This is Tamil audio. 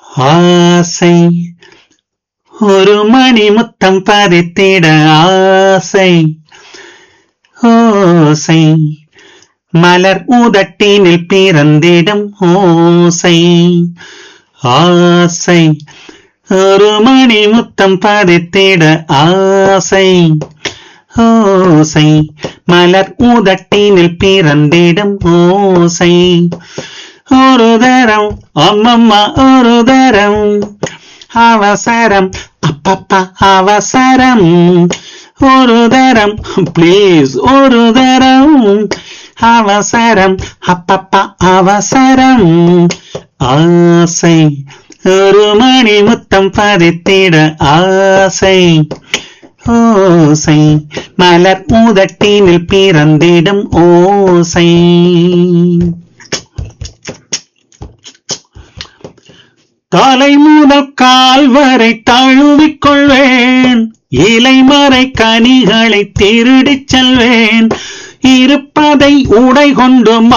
ஆசை ஒரு மணி முத்தம் பதித்திட ஆசை ஓசை மலர் உதட்டினில் பிறந்திடும் ஓசை ஆசை ஒரு மணி முத்தம் பதித்திட ஆசை ஓசை மலர் உதட்டினில் பிறந்திடும் ஓசை ஒரு தரம் அம்மம்மா ஒரு தரம் அவசரம் அப்பப்பா அவசரம் ஒரு தரம் ப்ளீஸ் ஒரு தரம் அவசரம் அப்பப்பா அவசரம் ஆசை ஒரு மணி முத்தம் பதித்திட ஆசை ஓசை மலர் உதட்டினில் பிறந்திடும் ஓசை தலை முதல் கால் வரை தழுவிக் கொள்வேன் இலைமறை கனிகளை திருடிச் செல்வேன் இருப்பதை உடை கொண்டு